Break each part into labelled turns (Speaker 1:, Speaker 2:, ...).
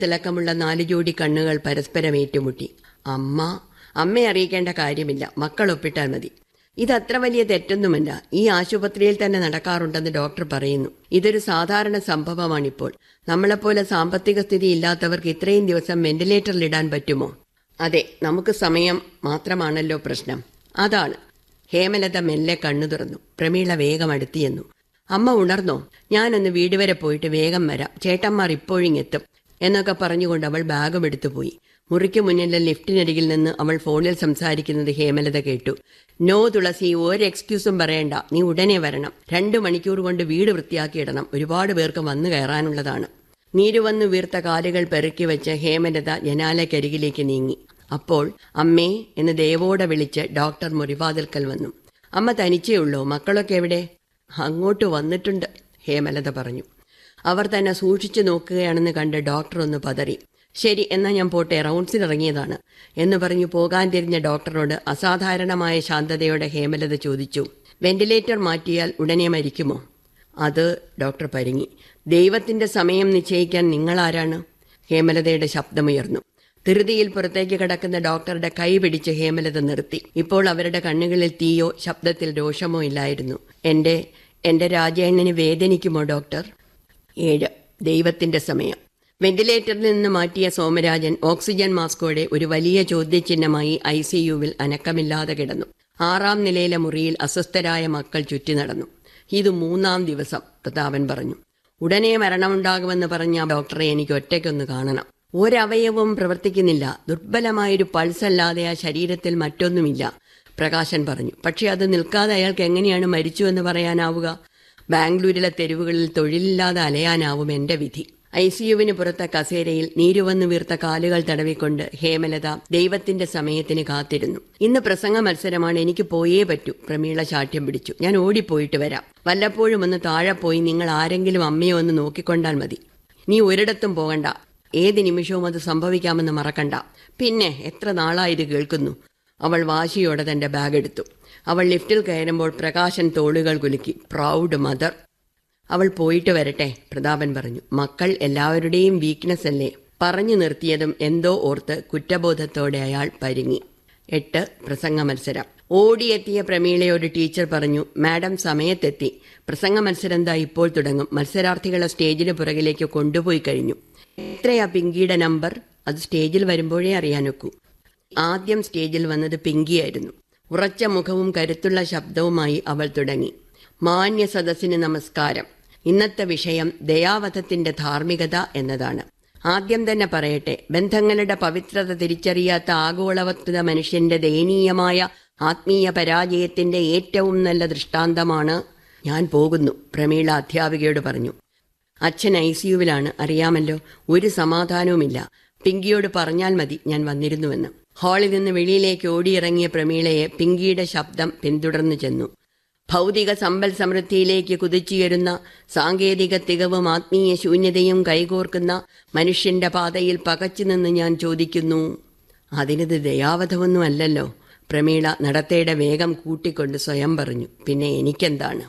Speaker 1: തിളക്കമുള്ള നാല് ജോഡി കണ്ണുകൾ പരസ്പരം ഏറ്റുമുട്ടി അമ്മ അമ്മയെ അറിയിക്കേണ്ട കാര്യമില്ല മക്കൾ ഒപ്പിട്ടാൽ മതി ഇതത്ര വലിയ തെറ്റൊന്നുമല്ല ഈ ആശുപത്രിയിൽ തന്നെ നടക്കാറുണ്ടെന്ന് ഡോക്ടർ പറയുന്നു ഇതൊരു സാധാരണ സംഭവമാണിപ്പോൾ നമ്മളെപ്പോലെ സാമ്പത്തിക സ്ഥിതി ഇല്ലാത്തവർക്ക് ഇത്രയും ദിവസം വെന്റിലേറ്ററിലിടാൻ പറ്റുമോ അതെ നമുക്ക് സമയം മാത്രമാണല്ലോ പ്രശ്നം അതാണ് ഹേമലത മെല്ലെ കണ്ണു തുറന്നു പ്രമീള വേഗം അടുത്തിയെന്നു അമ്മ ഉണർന്നോ ഞാനൊന്ന് വീട് വരെ പോയിട്ട് വേഗം വരാം ചേട്ടന്മാർ ഇപ്പോഴിങ്ങെത്തും എന്നൊക്കെ പറഞ്ഞുകൊണ്ട് അവൾ ബാഗും എടുത്തു പോയി മുറിക്ക് മുന്നിലെ ലിഫ്റ്റിനരികിൽ നിന്ന് അവൾ ഫോണിൽ സംസാരിക്കുന്നത് ഹേമലത കേട്ടു നോ തുളസി ഒരു എക്സ്ക്യൂസും പറയണ്ട നീ ഉടനെ വരണം രണ്ടു മണിക്കൂർ കൊണ്ട് വീട് വൃത്തിയാക്കിയിടണം ഒരുപാട് പേർക്ക് വന്നു കയറാനുള്ളതാണ് നീരുവന്നു വീർത്ത കാലുകൾ പെറുക്കി വെച്ച് ഹേമലത ജനാലക്കരികിലേക്ക് നീങ്ങി അപ്പോൾ അമ്മേ എന്ന് ദേവോടെ വിളിച്ച് ഡോക്ടർ മുറിവാതിൽക്കൽ വന്നു അമ്മ തനിച്ചേ ഉള്ളൂ മക്കളൊക്കെ എവിടെ അങ്ങോട്ട് വന്നിട്ടുണ്ട് ഹേമലത പറഞ്ഞു അവർ തന്നെ സൂക്ഷിച്ചു നോക്കുകയാണെന്ന് കണ്ട് ഡോക്ടർ ഒന്ന് പതറി ശരി എന്നാ ഞാൻ പോട്ടെ റൗണ്ട്സിന് ഇറങ്ങിയതാണ് എന്ന് പറഞ്ഞു പോകാൻ തിരിഞ്ഞ ഡോക്ടറോട് അസാധാരണമായ ശാന്തതയോടെ ഹേമലത ചോദിച്ചു വെന്റിലേറ്റർ മാറ്റിയാൽ ഉടനെ മരിക്കുമോ അത് ഡോക്ടർ പരിങ്ങി ദൈവത്തിന്റെ സമയം നിശ്ചയിക്കാൻ നിങ്ങളാരാണ് ഹേമലതയുടെ ശബ്ദമുയർന്നു ധൃതിയിൽ പുറത്തേക്ക് കിടക്കുന്ന ഡോക്ടറുടെ കൈ പിടിച്ച് ഹേമലത നിർത്തി ഇപ്പോൾ അവരുടെ കണ്ണുകളിൽ തീയോ ശബ്ദത്തിൽ രോഷമോ ഇല്ലായിരുന്നു എന്റെ എന്റെ രാജേണ്ണന് വേദനിക്കുമോ ഡോക്ടർ ഏഴ് ദൈവത്തിന്റെ സമയം വെന്റിലേറ്ററിൽ നിന്ന് മാറ്റിയ സോമരാജൻ ഓക്സിജൻ മാസ്കോടെ ഒരു വലിയ ചോദ്യചിഹ്നമായി ഐ സി യുവിൽ അനക്കമില്ലാതെ കിടന്നു ആറാം നിലയിലെ മുറിയിൽ അസ്വസ്ഥരായ മക്കൾ ചുറ്റി നടന്നു ഇത് മൂന്നാം ദിവസം പ്രതാപൻ പറഞ്ഞു ഉടനെ മരണമുണ്ടാകുമെന്ന് പറഞ്ഞ ഡോക്ടറെ എനിക്ക് ഒറ്റയ്ക്കൊന്ന് കാണണം ഒരവയവവും പ്രവർത്തിക്കുന്നില്ല ദുർബലമായൊരു പൾസ് അല്ലാതെ ആ ശരീരത്തിൽ മറ്റൊന്നുമില്ല പ്രകാശൻ പറഞ്ഞു പക്ഷെ അത് നിൽക്കാതെ അയാൾക്ക് എങ്ങനെയാണ് മരിച്ചു എന്ന് പറയാനാവുക ബാംഗ്ലൂരിലെ തെരുവുകളിൽ തൊഴിലില്ലാതെ അലയാനാവും എന്റെ വിധി ഐ സിയുവിന് പുറത്തെ കസേരയിൽ നീരുവന്നു വീർത്ത കാലുകൾ തടവിക്കൊണ്ട് ഹേമലത ദൈവത്തിന്റെ സമയത്തിന് കാത്തിരുന്നു ഇന്ന് പ്രസംഗ മത്സരമാണ് എനിക്ക് പോയേ പറ്റൂ പ്രമീള ശാഠ്യം പിടിച്ചു ഞാൻ ഓടിപ്പോയിട്ട് വരാം വല്ലപ്പോഴും ഒന്ന് താഴെ പോയി നിങ്ങൾ ആരെങ്കിലും അമ്മയോ ഒന്ന് നോക്കിക്കൊണ്ടാൽ മതി നീ ഒരിടത്തും പോകണ്ട ഏത് നിമിഷവും അത് സംഭവിക്കാമെന്ന് മറക്കണ്ട പിന്നെ എത്ര നാളായത് കേൾക്കുന്നു അവൾ വാശിയോടെ തന്റെ ബാഗ് എടുത്തു അവൾ ലിഫ്റ്റിൽ കയറുമ്പോൾ പ്രകാശൻ തോളുകൾ കുലുക്കി പ്രൗഡ് മദർ അവൾ പോയിട്ട് വരട്ടെ പ്രതാപൻ പറഞ്ഞു മക്കൾ എല്ലാവരുടെയും വീക്ക്നെസ് അല്ലേ പറഞ്ഞു നിർത്തിയതും എന്തോ ഓർത്ത് കുറ്റബോധത്തോടെ അയാൾ പരിങ്ങി എട്ട് പ്രസംഗ മത്സരം ഓടിയെത്തിയ പ്രമീളയോട് ടീച്ചർ പറഞ്ഞു മാഡം സമയത്തെത്തി പ്രസംഗ മത്സരം ദാ ഇപ്പോൾ തുടങ്ങും മത്സരാർത്ഥികളെ സ്റ്റേജിന് പുറകിലേക്ക് കൊണ്ടുപോയി കഴിഞ്ഞു എത്രയാ പിങ്കിയുടെ നമ്പർ അത് സ്റ്റേജിൽ വരുമ്പോഴേ അറിയാനൊക്കൂ ആദ്യം സ്റ്റേജിൽ വന്നത് പിങ്കിയായിരുന്നു ഉറച്ച മുഖവും കരുത്തുള്ള ശബ്ദവുമായി അവൾ തുടങ്ങി മാന്യ സദസ്സിന് നമസ്കാരം ഇന്നത്തെ വിഷയം ദയാവധത്തിന്റെ ധാർമ്മികത എന്നതാണ് ആദ്യം തന്നെ പറയട്ടെ ബന്ധങ്ങളുടെ പവിത്രത തിരിച്ചറിയാത്ത ആഗോളവത്കൃത മനുഷ്യന്റെ ദയനീയമായ ആത്മീയ പരാജയത്തിന്റെ ഏറ്റവും നല്ല ദൃഷ്ടാന്തമാണ് ഞാൻ പോകുന്നു പ്രമീള അധ്യാപികയോട് പറഞ്ഞു അച്ഛൻ ഐ സിയുവിലാണ് അറിയാമല്ലോ ഒരു സമാധാനവുമില്ല പിങ്കിയോട് പറഞ്ഞാൽ മതി ഞാൻ വന്നിരുന്നുവെന്ന് ഹാളിൽ നിന്ന് വെളിയിലേക്ക് ഓടിയിറങ്ങിയ പ്രമീളയെ പിങ്കിയുടെ ശബ്ദം പിന്തുടർന്നു ചെന്നു ഭൗതിക സമ്പൽ സമൃദ്ധിയിലേക്ക് കുതിച്ചുയരുന്ന സാങ്കേതിക തികവും ആത്മീയ ശൂന്യതയും കൈകോർക്കുന്ന മനുഷ്യന്റെ പാതയിൽ പകച്ചു നിന്ന് ഞാൻ ചോദിക്കുന്നു അതിനത് ദയാവധമൊന്നും അല്ലല്ലോ പ്രമീള നടത്തയുടെ വേഗം കൂട്ടിക്കൊണ്ട് സ്വയം പറഞ്ഞു പിന്നെ എനിക്കെന്താണ്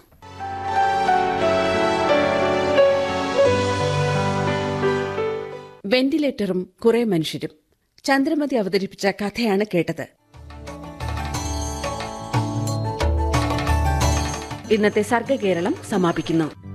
Speaker 2: വെന്റിലേറ്ററും കുറെ മനുഷ്യരും ചന്ദ്രമതി അവതരിപ്പിച്ച കഥയാണ് കേട്ടത് ഇന്നത്തെ സർഗകേരളം സമാപിക്കുന്നു